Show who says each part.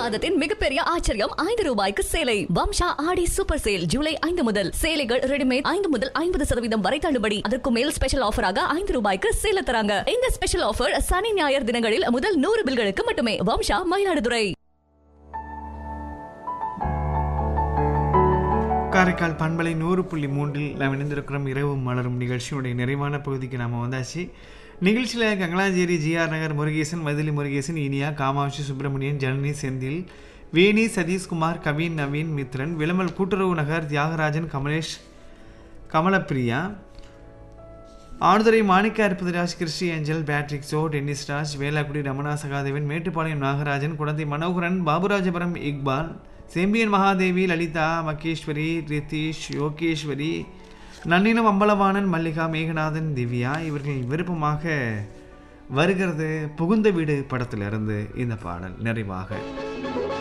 Speaker 1: மாதத்தின் மிகப்பெரிய ஆச்சரியம் ஐந்து ரூபாய்க்கு சேலை வம்சா ஆடி சூப்பர் சேல் ஜூலை ஐந்து முதல் சேலைகள் ரெடிமேட் ஐந்து முதல் ஐம்பது சதவீதம் வரை தள்ளுபடி அதற்கு மேல் ஸ்பெஷல் ஆஃபராக ஐந்து ரூபாய்க்கு சேல தராங்க இந்த ஸ்பெஷல் ஆஃபர் சனி ஞாயிறு தினங்களில் முதல் நூறு பில்களுக்கு மட்டுமே வம்சா மயிலாடுதுறை
Speaker 2: காரைக்கால் பண்பலை நூறு புள்ளி மூன்றில் நாம் இணைந்திருக்கிறோம் இரவு மலரும் நிகழ்ச்சியுடைய நிறைவான பகுதிக்கு நாம் வந்தாச்சு நிகழ்ச்சியில் கங்களாஞ்சேரி ஜிஆர் நகர் முருகேசன் மதிலி முருகேசன் இனியா காமாட்சி சுப்பிரமணியன் ஜனனி செந்தில் வேணி சதீஷ்குமார் கவின் நவீன் மித்ரன் விளமல் கூட்டுறவு Nagar Thiyagarajan Kamalesh Kamalapriya Aduthurai Manikka Arputharaj Christy Angel Patrick சோ டென்னிஸ் ராஜ் வேளாக்குடி ரமணா சகாதேவன் மேட்டுப்பாளையம் நாகராஜன் குழந்தை மனோகரன் பாபுராஜபுரம் இக்பால் செம்பியன் மகாதேவி லலிதா மகேஸ்வரி ரிதீஷ் யோகேஸ்வரி நன்னினம் அம்பலவாணன் மல்லிகா மேகநாதன் திவ்யா இவர்கள் விருப்பமாக வருகிறது புகுந்த வீடு படத்திலிருந்து இந்த பாடல் நிறைவாக